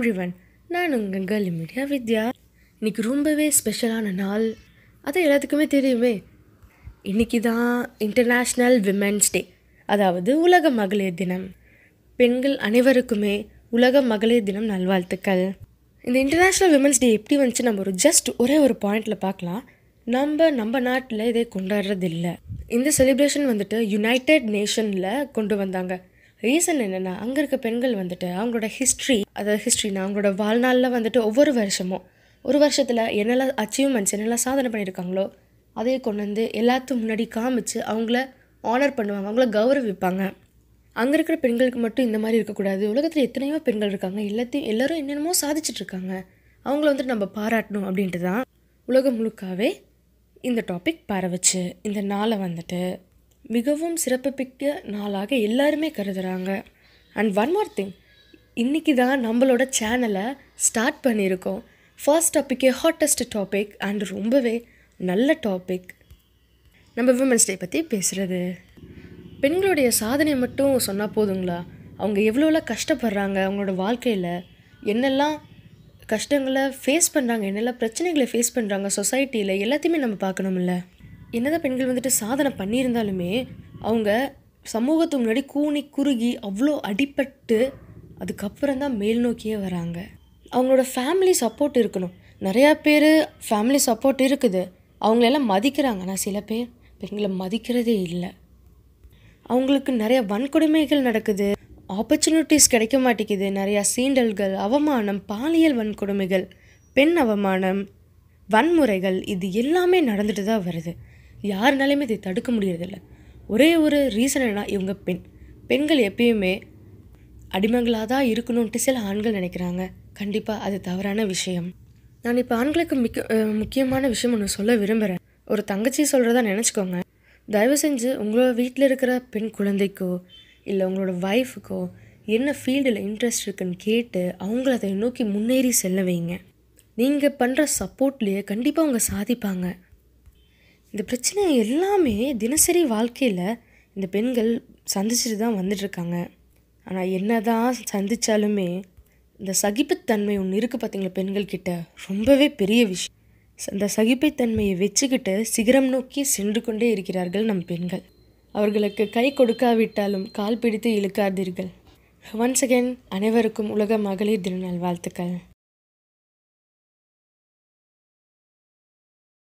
everyone நான் உங்கள் girl media வித்யா இன்னைக்கு ரொம்பவே ஸ்பெஷலான நாள் அது எல்லாத்துக்குமே தெரியுமே இன்னைக்கு தான் இன்டர்நேஷ்னல் விமென்ஸ் டே அதாவது உலக மகளிர் தினம் பெண்கள் அனைவருக்குமே உலக மகளிர் தினம் நல்வாழ்த்துக்கள் இந்த இன்டர்நேஷ்னல் விமென்ஸ் டே எப்படி வந்துச்சு நம்ம ஒரு ஜஸ்ட் ஒரே ஒரு பாயிண்டில் பார்க்கலாம் நம்ம நம்ம நாட்டில் இதை கொண்டாடுறதில்ல இந்த செலிப்ரேஷன் வந்துட்டு யுனைடெட் நேஷனில் கொண்டு வந்தாங்க ரீசன் என்னென்னா அங்கே இருக்க பெண்கள் வந்துட்டு அவங்களோட ஹிஸ்ட்ரி அதாவது ஹிஸ்ட்ரினா அவங்களோட வாழ்நாளில் வந்துட்டு ஒவ்வொரு வருஷமும் ஒரு வருஷத்தில் என்னெல்லாம் அச்சீவ்மெண்ட்ஸ் என்னெல்லாம் சாதனை பண்ணியிருக்காங்களோ அதையே கொண்டு வந்து எல்லாத்துக்கும் முன்னாடி காமிச்சு அவங்கள ஆனர் பண்ணுவாங்க அவங்கள கௌரவிப்பாங்க அங்கே இருக்கிற பெண்களுக்கு மட்டும் இந்த மாதிரி இருக்கக்கூடாது உலகத்தில் எத்தனையோ பெண்கள் இருக்காங்க எல்லாத்தையும் எல்லாரும் என்னென்னமோ சாதிச்சுட்டு இருக்காங்க அவங்கள வந்துட்டு நம்ம பாராட்டணும் அப்படின்ட்டு தான் உலகம் முழுக்காவே இந்த டாபிக் பரவுச்சு இந்த நாளை வந்துட்டு மிகவும் சிறப்புமிக்க நாளாக எல்லாருமே கருதுகிறாங்க அண்ட் ஒன் மோர் திங் இன்றைக்கி தான் நம்மளோட சேனலை ஸ்டார்ட் பண்ணியிருக்கோம் ஃபர்ஸ்ட் டாப்பிக்கே ஹாட்டஸ்ட் டாபிக் அண்ட் ரொம்பவே நல்ல டாபிக் நம்ம விமன்ஸ் டே பற்றி பேசுகிறது பெண்களுடைய சாதனை மட்டும் சொன்னால் போதுங்களா அவங்க எவ்வளோலாம் கஷ்டப்படுறாங்க அவங்களோட வாழ்க்கையில் என்னெல்லாம் கஷ்டங்களை ஃபேஸ் பண்ணுறாங்க என்னெல்லாம் பிரச்சனைகளை ஃபேஸ் பண்ணுறாங்க சொசைட்டியில் எல்லாத்தையுமே நம்ம பார்க்கணும்ல என்னதான் பெண்கள் வந்துட்டு சாதனை பண்ணியிருந்தாலுமே அவங்க சமூகத்துக்கு முன்னாடி கூனி குறுகி அவ்வளோ அடிபட்டு அதுக்கப்புறம் தான் மேல் நோக்கியே வராங்க அவங்களோட ஃபேமிலி சப்போர்ட் இருக்கணும் நிறையா பேர் ஃபேமிலி சப்போர்ட் இருக்குது அவங்களெல்லாம் மதிக்கிறாங்க ஆனால் சில பேர் பெண்களை மதிக்கிறதே இல்லை அவங்களுக்கு நிறைய வன்கொடுமைகள் நடக்குது ஆப்பர்ச்சுனிட்டிஸ் கிடைக்க மாட்டேங்குது நிறையா சீண்டல்கள் அவமானம் பாலியல் வன்கொடுமைகள் பெண் அவமானம் வன்முறைகள் இது எல்லாமே நடந்துட்டு தான் வருது யாருனாலையுமே இதை தடுக்க முடியறதில்ல ஒரே ஒரு ரீசன் என்ன இவங்க பெண் பெண்கள் எப்பயுமே அடிமைகளாக தான் இருக்கணும்ன்ட்டு சில ஆண்கள் நினைக்கிறாங்க கண்டிப்பாக அது தவறான விஷயம் நான் இப்போ ஆண்களுக்கு மிக்க அஹ் முக்கியமான விஷயம் ஒன்று சொல்ல விரும்புகிறேன் ஒரு தங்கச்சி சொல்கிறதா நினச்சிக்கோங்க தயவு செஞ்சு உங்களோட வீட்டில் இருக்கிற பெண் குழந்தைக்கோ இல்லை உங்களோட ஒய்ஃபுக்கோ என்ன ஃபீல்டில் இன்ட்ரெஸ்ட் இருக்குன்னு கேட்டு அவங்கள அதை நோக்கி முன்னேறி செல்ல வைங்க நீங்கள் பண்ணுற சப்போர்ட்லேயே கண்டிப்பாக அவங்க சாதிப்பாங்க இந்த பிரச்சனை எல்லாமே தினசரி வாழ்க்கையில் இந்த பெண்கள் சந்திச்சுட்டு தான் வந்துட்டுருக்காங்க ஆனால் என்ன தான் சந்தித்தாலுமே இந்த சகிப்புத்தன்மை ஒன்று இருக்குது பார்த்தீங்களா பெண்கள்கிட்ட ரொம்பவே பெரிய விஷயம் அந்த சகிப்புத்தன்மையை வச்சுக்கிட்டு சிகரம் நோக்கி சென்று கொண்டே இருக்கிறார்கள் நம் பெண்கள் அவர்களுக்கு கை கொடுக்காவிட்டாலும் கால் பிடித்து இழுக்காதீர்கள் ஒன்ஸ் அகேன் அனைவருக்கும் உலக மகளிர் தின நல்வாழ்த்துக்கள்